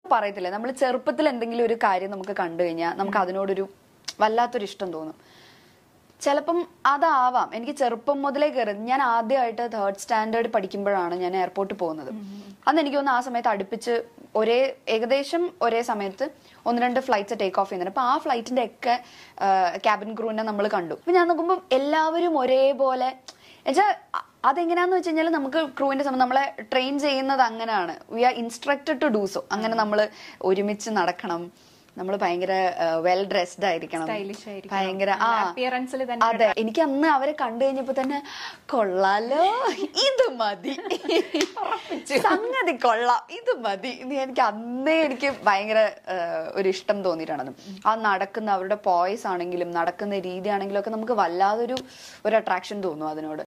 പറയത്തില്ലേ നമ്മൾ ചെറുപ്പത്തിൽ എന്തെങ്കിലും ഒരു കാര്യം നമുക്ക് കണ്ടു കഴിഞ്ഞാൽ നമുക്ക് അതിനോടൊരു വല്ലാത്തൊരു ഇഷ്ടം തോന്നും ചിലപ്പം അതാവാം എനിക്ക് ചെറുപ്പം മുതലേ കയറി ഞാൻ ആദ്യമായിട്ട് തേർഡ് സ്റ്റാൻഡേർഡ് പഠിക്കുമ്പോഴാണ് ഞാൻ എയർപോർട്ടിൽ പോകുന്നത് അന്ന് എനിക്ക് തോന്നുന്നു ആ സമയത്ത് അടുപ്പിച്ച് ഒരേ ഏകദേശം ഒരേ സമയത്ത് ഒന്ന് രണ്ട് ഫ്ലൈറ്റ്സ് ടേക്ക് ഓഫ് ചെയ്യുന്നുണ്ട് അപ്പൊ ആ ഫ്ലൈറ്റിന്റെ ഒക്കെ ക്യാബിൻ ക്രൂവിനെ നമ്മൾ കണ്ടു അപ്പൊ ഞാൻ നോക്കുമ്പോൾ എല്ലാവരും ഒരേപോലെ എന്നുവെച്ചാൽ അതെങ്ങനെയാന്ന് വെച്ച് കഴിഞ്ഞാൽ നമുക്ക് ക്രൂവിന്റെ സമയം നമ്മളെ ട്രെയിൻ ചെയ്യുന്നത് അങ്ങനെയാണ് we are instructed to do so അങ്ങനെ നമ്മൾ ഒരുമിച്ച് നടക്കണം നമ്മൾ ഭയങ്കര വെൽ ഡ്രസ്ഡ് ആയിരിക്കണം Stylish ആയിരിക്കണം. ഭയങ്കര ആ നല്ല appearance ല് തന്നെ അതെ എനിക്ക് അന്ന് അവരെ കണ്ടു കഴിഞ്ഞപ്പോ തന്നെ കൊള്ളാലോ ഇത് മതി സംഗതി കൊള്ളാം ഇത് മതി ഇത് എനിക്ക് അന്നേ എനിക്ക് ഭയങ്കര ആ, ഒരു ഇഷ്ടം തോന്നിയിട്ടാണ് ആ നടക്കുന്ന അവരുടെ പോയ്സ് ആണെങ്കിലും നടക്കുന്ന രീതി ആണെങ്കിലും ഒക്കെ നമുക്ക് വല്ലാതൊരു ഒരു അട്രാക്ഷൻ തോന്നും അതിനോട്